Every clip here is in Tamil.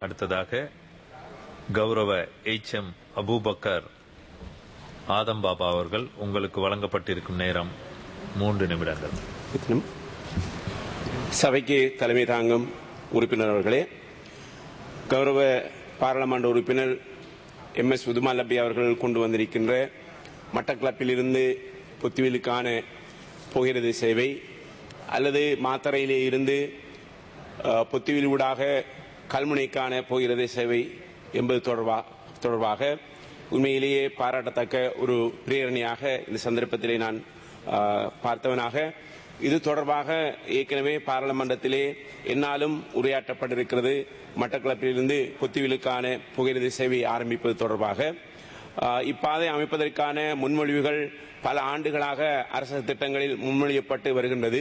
அடுத்ததாக கௌரவ எச் எம் அபூபக்கர் ஆதம் பாபா அவர்கள் உங்களுக்கு வழங்கப்பட்டிருக்கும் நேரம் மூன்று நிமிடங்கள் எத்தனம்? சபைக்கு தலைமை தாங்கும் உறுப்பினர் அவர்களே கௌரவ பாராளுமன்ற உறுப்பினர் எம் எஸ் உதுமால் லப்பி அவர்கள் கொண்டு வந்திருக்கின்ற மட்டக்களப்பிலிருந்து புத்துவிலுக்கான புகையிரத சேவை அல்லது மாத்தறையிலே இருந்து அஹ், புத்துவில் ஊடாக கல்முனைக்கான புகையிரத சேவை என்பது தொடர்பா தொடர்பாக உண்மையிலேயே பாராட்டத்தக்க ஒரு பிரேரணையாக இந்த சந்தர்ப்பத்திலே நான் அஹ், பார்த்தவனாக இது தொடர்பாக ஏற்கனவே பாராளுமன்றத்திலே என்னாலும் உரையாற்றப்பட்டிருக்கிறது மட்டக்களப்பிலிருந்து புத்துவிலுக்கான புகையிரத சேவை ஆரம்பிப்பது தொடர்பாக ஆஹ் இப்பாதை அமைப்பதற்கான முன்மொழிவுகள் பல ஆண்டுகளாக அரசு திட்டங்களில் முன்மொழியப்பட்டு வருகின்றது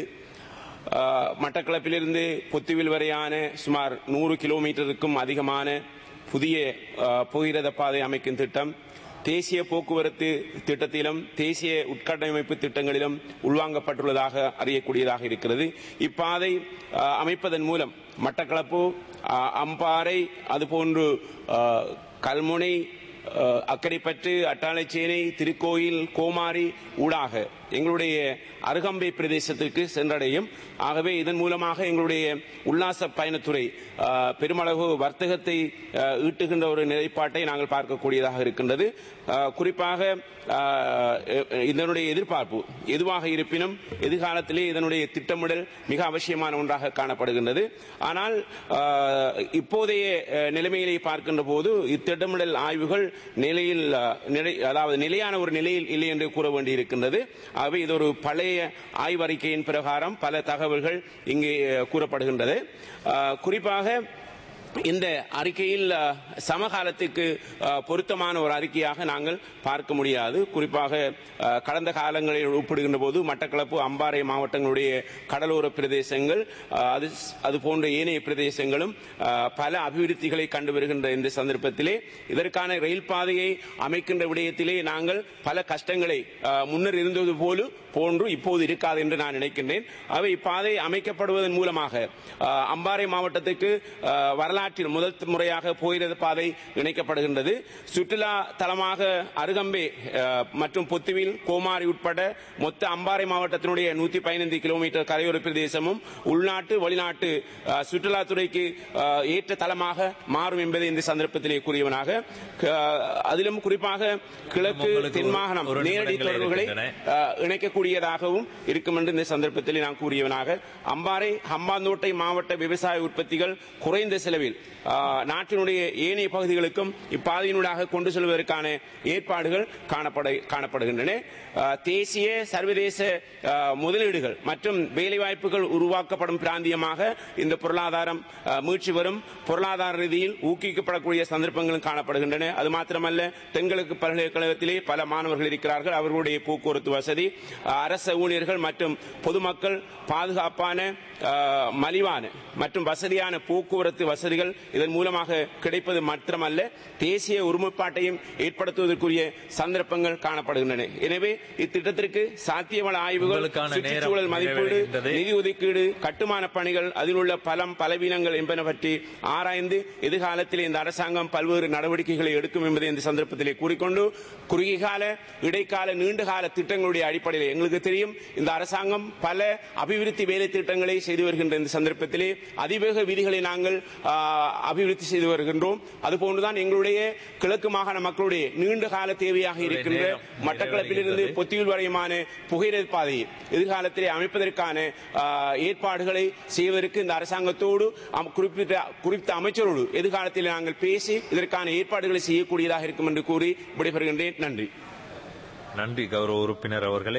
ஆஹ் மட்டக்களப்பிலிருந்து புத்துவில் வரையான சுமார் நூறு கிலோமீட்டருக்கும் அதிகமான புதிய ஆஹ் புகையிரத பாதை அமைக்கும் திட்டம் தேசிய போக்குவரத்து திட்டத்திலும் தேசிய உட்கட்டமைப்பு திட்டங்களிலும் உள்வாங்கப்பட்டுள்ளதாக அறியக்கூடியதாக இருக்கிறது இப்பாதை ஆஹ் அமைப்பதன் மூலம் மட்டக்களப்பு ஆஹ் அம்பாறை அதுபோன்று ஆஹ் கல்முனை அஹ், அக்கரைப்பற்று அட்டாளைச்சேனை திருக்கோயில் கோமாரி ஊடாக எங்களுடைய அருகம்பை பிரதேசத்திற்கு சென்றடையும் ஆகவே இதன் மூலமாக எங்களுடைய உல்லாச பயணத்துறை அஹ், பெருமளவு வர்த்தகத்தை அஹ், ஈட்டுகின்ற ஒரு நிலைப்பாட்டை நாங்கள் பார்க்கக்கூடியதாக இருக்கின்றது அஹ், குறிப்பாக அஹ், இதனுடைய எதிர்பார்ப்பு எதுவாக இருப்பினும் எதிர்காலத்திலே இதனுடைய திட்டமிடல் மிக அவசியமான ஒன்றாக காணப்படுகின்றது ஆனால் அஹ், இப்போதைய அஹ், நிலைமையிலே பார்க்கின்ற போது இத்திட்டமிடல் ஆய்வுகள் நிலையில் அஹ், நிலை- அதாவது நிலையான ஒரு நிலையில் இல்லை என்று கூற வேண்டியிருக்கின்றது ஆகவே இது ஒரு பழைய ஆய்வறிக்கையின் பிரகாரம் பல தகவல்கள் இங்கே அஹ், கூறப்படுகின்றது அஹ், குறிப்பாக இந்த அறிக்கையில் அஹ், சமகாலத்துக்கு அஹ், பொருத்தமான ஒரு அறிக்கையாக நாங்கள் பார்க்க முடியாது குறிப்பாக அஹ், கடந்த காலங்களில் ஒப்பிடுகின்ற போது மட்டக்களப்பு அம்பாறை மாவட்டங்களுடைய கடலோர பிரதேசங்கள் அஹ், அது அது போன்ற ஏனைய பிரதேசங்களும் அஹ், பல அபிவிருத்திகளை கண்டு வருகின்ற இந்த சந்தர்ப்பத்திலே இதற்கான ரயில் பாதையை அமைக்கின்ற விடயத்திலே நாங்கள் பல கஷ்டங்களை அஹ், முன்னர் இருந்தது போல போன்று இப்போது இருக்காது என்று நான் நினைக்கின்றேன் அவை இப்பாதை அமைக்கப்படுவதன் மூலமாக அஹ், அம்பாறை மாவட்டத்துக்கு அஹ், வரலாற்றில் முதல் முறையாக போகிறது பாதை இணைக்கப்படுகின்றது சுற்றுலா தலமாக அருகம்பே அஹ், மற்றும் பொத்துவில் கோமாரி உட்பட மொத்த அம்பாறை மாவட்டத்தினுடைய நூத்தி பதினைந்து கிலோமீட்டர் கரையோர பிரதேசமும் உள்நாட்டு வெளிநாட்டு அஹ், சுற்றுலாத்துறைக்கு அஹ், ஏற்ற தலமாக மாறும் என்பதை இந்த சந்தர்ப்பத்திலே கூறியவனாக அஹ், அதிலும் குறிப்பாக கிழக்கு உங்களுக்கு தென் ஒரு- மாகாணம் ஒரு நேரடி நிமிடங்களே தொடர்புகளை இருக்கின்றன. அஹ், இணைக்கக்கூடியதாகவும் இருக்கும் என்று இந்த சந்தர்ப்பத்தில் நான் கூறியவனாக அம்பாறை ஹம்பாந்தோட்டை மாவட்ட விவசாய உற்பத்திகள் குறைந்த செலவில் அஹ், நாட்டினுடைய ஏனைய பகுதிகளுக்கும் இப்பாதையினூடாக கொண்டு செல்வதற்கான ஏற்பாடுகள் காணப்பட காணப்படுகின்றன அஹ், தேசிய சர்வதேச அஹ், முதலீடுகள் மற்றும் வேலைவாய்ப்புகள் உருவாக்கப்படும் பிராந்தியமாக இந்த பொருளாதாரம் அஹ், மீட்சி வரும் பொருளாதார ரீதியில் ஊக்குவிக்கப்படக்கூடிய சந்தர்ப்பங்களும் காணப்படுகின்றன அது மாத்திரமல்ல தென்கிழக்கு பல்கலைக்கழகத்திலே பல மாணவர்கள் இருக்கிறார்கள் அவர்களுடைய போக்குவரத்து வசதி அஹ், அரச ஊழியர்கள் மற்றும் பொதுமக்கள் பாதுகாப்பான அஹ், மலிவான மற்றும் வசதியான போக்குவரத்து வசதிகள் இதன் மூலமாக கிடைப்பது மாத்திரமல்ல தேசிய ஒருமைப்பாட்டையும் ஏற்படுத்துவதற்குரிய சந்தர்ப்பங்கள் காணப்படுகின்றன எனவே இத்திட்டத்திற்கு சாத்தியவள ஆய்வுகள் உங்களுக்கான நேரம் சுற்றுச்சூழல் மதிப்பீடு நிறைவடைகின்றது. நிதி ஒதுக்கீடு கட்டுமான பணிகள் அதில் உள்ள பலம் பலவீனங்கள் என்பன பற்றி ஆராய்ந்து எதிர்காலத்தில் இந்த அரசாங்கம் பல்வேறு நடவடிக்கைகளை எடுக்கும் என்பதை இந்த சந்தர்ப்பத்திலே கூறிக்கொண்டு குறுகிய கால இடைக்கால நீண்டகால திட்டங்களுடைய அடிப்படையில் எங்களுக்கு தெரியும் இந்த அரசாங்கம் பல அபிவிருத்தி வேலை திட்டங்களை செய்து வருகின்ற இந்த சந்தர்ப்பத்திலே அதிவேக விதிகளை நாங்கள் ஆ, அபிவிருத்தி செய்து வருகின்றோம் அதுபோன்றுதான் எங்களுடைய கிழக்கு மாகாண மக்களுடைய நீண்ட கால தேவையாக இருக்கின்ற நேரம் மட்டக்களப்பிலிருந்து நிறைவடைகின்றது. பொத்தியில் வரையுமான புகையிரத பாதையை எதிர்காலத்திலே அமைப்பதற்கான ஆ, ஏற்பாடுகளை செய்வதற்கு இந்த அரசாங்கத்தோடு அம்- குறிப்பிட்ட குறிப்பிட்ட அமைச்சரோடு எதிர்காலத்தில் நாங்கள் பேசி இதற்கான ஏற்பாடுகளை செய்யக்கூடியதாக இருக்கும் என்று கூறி விடைபெறுகின்றேன் நன்றி நன்றி கௌரவ உறுப்பினர் அவர்களே